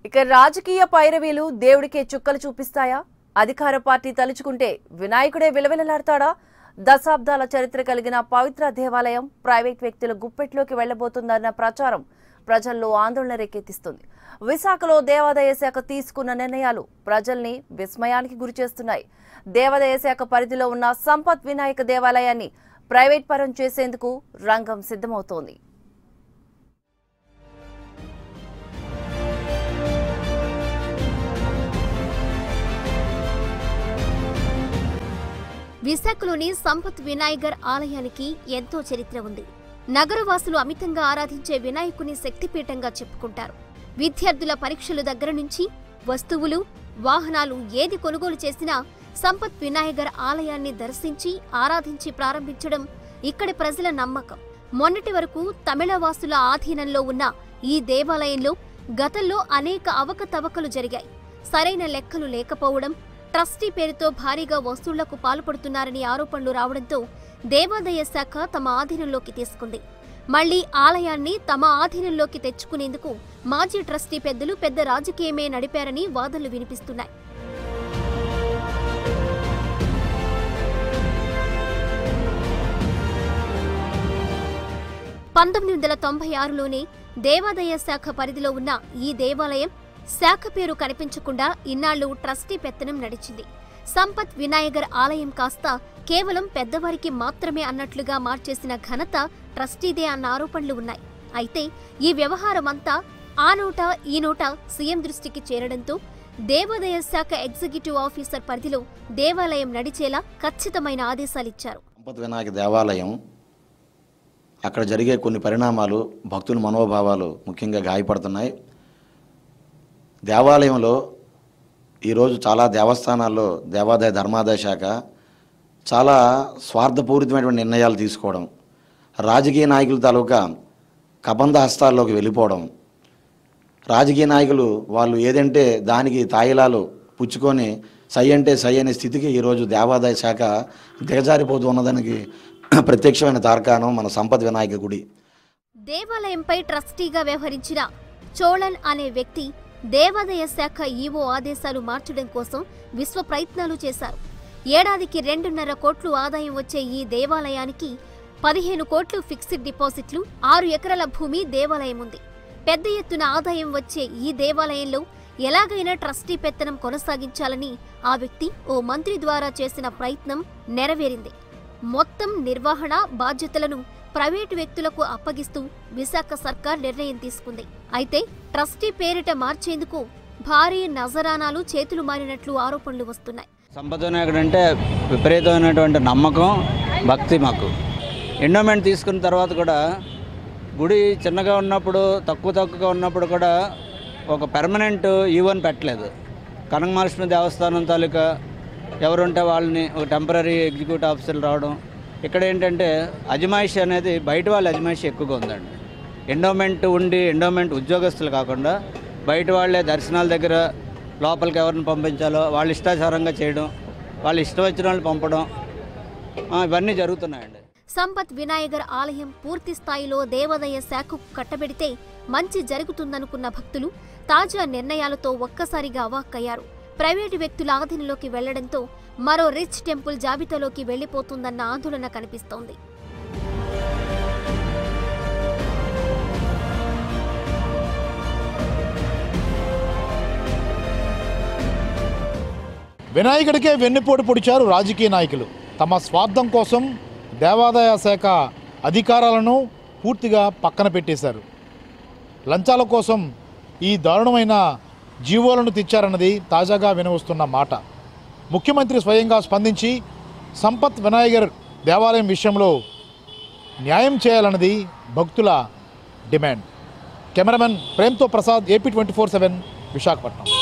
ఇక రాజకీయ పైరవీలు దేవుడికే చుక్కలు చూపిస్తాయా అధికార పార్టీ తలుచుకుంటే వినాయకుడే విలవిలలాడతాడా దశాబ్దాల చరిత్ర కలిగిన పవిత్ర దేవాలయం ప్రైవేట్ వ్యక్తుల గుప్పెట్లోకి వెళ్లబోతుందన్న ప్రచారం ప్రజల్లో ఆందోళన రేకెత్తిస్తుంది విశాఖలో దేవాదాయ శాఖ తీసుకున్న నిర్ణయాలు ప్రజల్ని విస్మయానికి గురిచేస్తున్నాయి దేవాదాయ శాఖ పరిధిలో ఉన్న సంపత్ వినాయక దేవాలయాన్ని ప్రైవేట్ పరం చేసేందుకు రంగం సిద్ధమవుతోంది విశాఖలోని సంపత్ వినాయగర్ ఆలయానికి ఎంతో చరిత్ర ఉంది నగరవాసులు అమితంగా ఆరాధించే వినాయకుని శక్తిపీఠంగా చెప్పుకుంటారు విద్యార్థుల పరీక్షల దగ్గర నుంచి వస్తువులు వాహనాలు ఏది కొనుగోలు చేసినా సంపత్ వినాయగర్ ఆలయాన్ని దర్శించి ఆరాధించి ప్రారంభించడం ఇక్కడి ప్రజల నమ్మకం మొన్నటి వరకు తమిళవాసుల ఆధీనంలో ఉన్న ఈ దేవాలయంలో గతంలో అనేక అవకతవకలు జరిగాయి సరైన లెక్కలు లేకపోవడం ట్రస్టీ పేరుతో భారీగా వసూళ్లకు పాల్పడుతున్నారని ఆరోపణలు రావడంతో దేవాదాయ శాఖ తమ ఆధీనంలోకి తీసుకుంది మళ్లీ ఆలయాన్ని తమ ఆధీనంలోకి తెచ్చుకునేందుకు మాజీ ట్రస్టీ పెద్దలు పెద్ద రాజకీయమే నడిపారని వాదనలు వినిపిస్తున్నాయి పంతొమ్మిది వందల తొంభై ఆరులోనే దేవాదాయ శాఖ పరిధిలో ఉన్న ఈ దేవాలయం శాఖ పేరు కనిపించకుండా ఇన్నాళ్లు ట్రస్టీ పెత్తనం నడిచింది సంపత్ వినాయగర్ ఆలయం కాస్త కేవలం పెద్దవారికి మాత్రమే అన్నట్లుగా మార్చేసిన ఘనత ట్రస్టీదే అన్న ఆరోపణలు ఉన్నాయి అయితే ఈ వ్యవహారమంతా ఆ నోట ఈ నోట సీఎం దృష్టికి చేరడంతో దేవాదాయ శాఖ ఎగ్జిక్యూటివ్ ఆఫీసర్ పరిధిలో దేవాలయం నడిచేలా ఖచ్చితమైన ఆదేశాలిచ్చారు సంపత్ వినాయక దేవాలయం అక్కడ జరిగే కొన్ని పరిణామాలు భక్తుల మనోభావాలు ముఖ్యంగా గాయపడుతున్నాయి దేవాలయంలో ఈరోజు చాలా దేవస్థానాల్లో దేవాదాయ ధర్మాదాయ శాఖ చాలా స్వార్థపూరితమైనటువంటి నిర్ణయాలు తీసుకోవడం రాజకీయ నాయకుల తాలూకా కబంధ హస్తాల్లోకి వెళ్ళిపోవడం రాజకీయ నాయకులు వాళ్ళు ఏదంటే దానికి తాయిలాలు పుచ్చుకొని సై అంటే సై అనే స్థితికి ఈరోజు దేవాదాయ శాఖ దిగజారిపోతూ ఉన్నదానికి ప్రత్యక్షమైన తార్కాణం మన సంపత్ వినాయక గుడి దేవాలయంపై ట్రస్టీగా వ్యవహరించిన చోళన్ అనే వ్యక్తి దేవాదాయ శాఖ ఈవో ఆదేశాలు మార్చడం కోసం విశ్వ ప్రయత్నాలు చేశారు ఏడాదికి రెండున్నర కోట్లు ఆదాయం వచ్చే ఈ దేవాలయానికి పదిహేను కోట్లు ఫిక్స్డ్ డిపాజిట్లు ఆరు ఎకరాల భూమి దేవాలయం ఉంది పెద్ద ఎత్తున ఆదాయం వచ్చే ఈ దేవాలయంలో ఎలాగైనా ట్రస్టీ పెత్తనం కొనసాగించాలని ఆ వ్యక్తి ఓ మంత్రి ద్వారా చేసిన ప్రయత్నం నెరవేరింది మొత్తం నిర్వహణ బాధ్యతలను ప్రైవేటు వ్యక్తులకు అప్పగిస్తూ విశాఖ సర్కార్ నిర్ణయం తీసుకుంది అయితే ట్రస్టీ పేరిట మార్చేందుకు భారీ నజరానాలు చేతులు మారినట్లు ఆరోపణలు వస్తున్నాయి సంపద వినాయకుడు అంటే విపరీతమైనటువంటి నమ్మకం భక్తి మాకు ఎండోమెంట్ తీసుకున్న తర్వాత కూడా గుడి చిన్నగా ఉన్నప్పుడు తక్కువ తక్కువగా ఉన్నప్పుడు కూడా ఒక పెర్మనెంట్ ఈవోని పెట్టలేదు కనకమహాలక్ష్మి దేవస్థానం తాలూకా ఎవరుంటే వాళ్ళని ఒక టెంపరీ ఎగ్జిక్యూటివ్ ఆఫీసర్లు రావడం ఇక్కడ ఏంటంటే అజమాయిషి అనేది బయట వాళ్ళ అజమాయిషి ఎక్కువగా ఉందండి ఎండోమెంట్ ఉండి ఎండోమెంట్ ఉద్యోగస్తులు కాకుండా బయట వాళ్ళే దర్శనాల దగ్గర లోపలికి ఎవరిని పంపించాలో వాళ్ళు ఇష్టాచారంగా చేయడం వాళ్ళు ఇష్టం వచ్చిన వాళ్ళని పంపడం ఆ, ఇవన్నీ జరుగుతున్నాయండి సంపత్ వినాయగర్ ఆలయం పూర్తి స్థాయిలో దేవాదాయ శాఖకు కట్టబెడితే మంచి జరుగుతుందనుకున్న భక్తులు తాజా నిర్ణయాలతో ఒక్కసారిగా అవాక్కయ్యారు ప్రైవేటు వ్యక్తుల ఆధీనంలోకి వెళ్లడంతో మరో రిచ్ టెంపుల్ జాబితాలోకి వెళ్లిపోతుందన్న ఆందోళన కనిపిస్తోంది వినాయకుడికే వెన్నుపోటు పొడిచారు రాజకీయ నాయకులు తమ స్వార్థం కోసం దేవాదాయ శాఖ అధికారాలను పూర్తిగా పక్కన పెట్టేశారు లంచాల కోసం ఈ దారుణమైన జీవోలను తెచ్చారన్నది తాజాగా వినవస్తున్న మాట ముఖ్యమంత్రి స్వయంగా స్పందించి సంపత్ వినాయగర్ దేవాలయం విషయంలో న్యాయం చేయాలన్నది భక్తుల డిమాండ్ కెమెరామెన్ ప్రేమ్తో Prasad AP twenty four seven Visakhapatnam